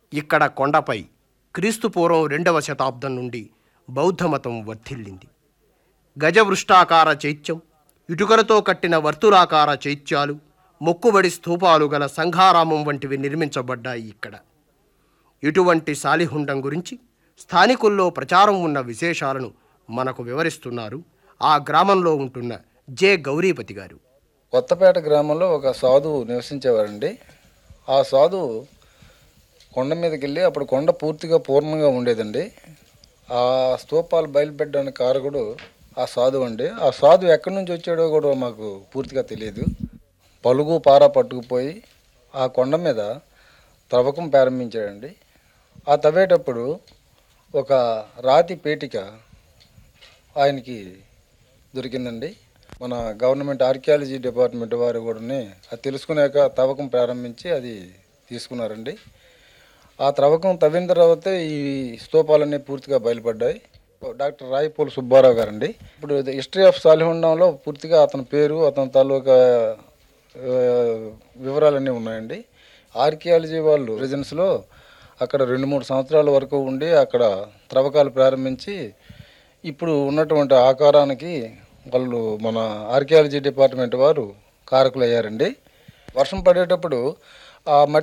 ఇక్కడ కొండపై క్రీస్తుపూర్వం రెండవ శతాబ్దం నుండి బౌద్ధమతం వర్ధిల్లింది గజవృష్టాకార చైత్యం ఇటుకలతో కట్టిన వర్తులాకార చైత్యాలు మొక్కుబడి స్థూపాలు గల సంఘారామం వంటివి నిర్మించబడ్డాయి ఇక్కడ ఇటువంటి సాలిహుండం గురించి స్థానికుల్లో ప్రచారం ఉన్న విశేషాలను మనకు వివరిస్తున్నారు ఆ గ్రామంలో ఉంటున్న జె గౌరీపతి గారు కొత్తపేట గ్రామంలో ఒక సాధువు నివసించేవారండి ఆ సాధువు కొండ మీదకి వెళ్ళి అప్పుడు కొండ పూర్తిగా పూర్ణంగా ఉండేదండి ఆ స్తూపాలు బయలుపెట్టడానికి కారకుడు ఆ సాధువు అండి ఆ సాధువు ఎక్కడి నుంచి వచ్చాడో కూడా మాకు పూర్తిగా తెలియదు పలుగు పార పట్టుకుపోయి ఆ కొండ మీద త్రవ్వకం ప్రారంభించాడండి ఆ తవ్వేటప్పుడు ఒక రాతి పేటిక ఆయనకి దొరికిందండి మన గవర్నమెంట్ ఆర్కియాలజీ డిపార్ట్మెంట్ వారు కూడా అది తెలుసుకున్నాక తవ్వకం ప్రారంభించి అది తీసుకున్నారండి ఆ త్రవ్వకం తవ్విన తర్వాతే ఈ స్తూపాలన్నీ పూర్తిగా బయలుపడ్డాయి డాక్టర్ రాయపూల్ సుబ్బారావు గారండి ఇప్పుడు హిస్టరీ ఆఫ్ సాలిహుండంలో పూర్తిగా అతని పేరు అతని తాలూకా ఆ, వివరాలన్నీ ఉన్నాయండి ఆర్కియాలజీ వాళ్ళు రెసిడెన్స్లో అక్కడ రెండు మూడు సంవత్సరాల వరకు ఉండి అక్కడ త్రవ్వకాలు ప్రారంభించి ఇప్పుడు ఉన్నటువంటి ఆకారానికి వాళ్ళు మన ఆర్కియాలజీ డిపార్ట్మెంట్ వారు కారకులు అయ్యారండి వర్షం పడేటప్పుడు ఆ మట్టి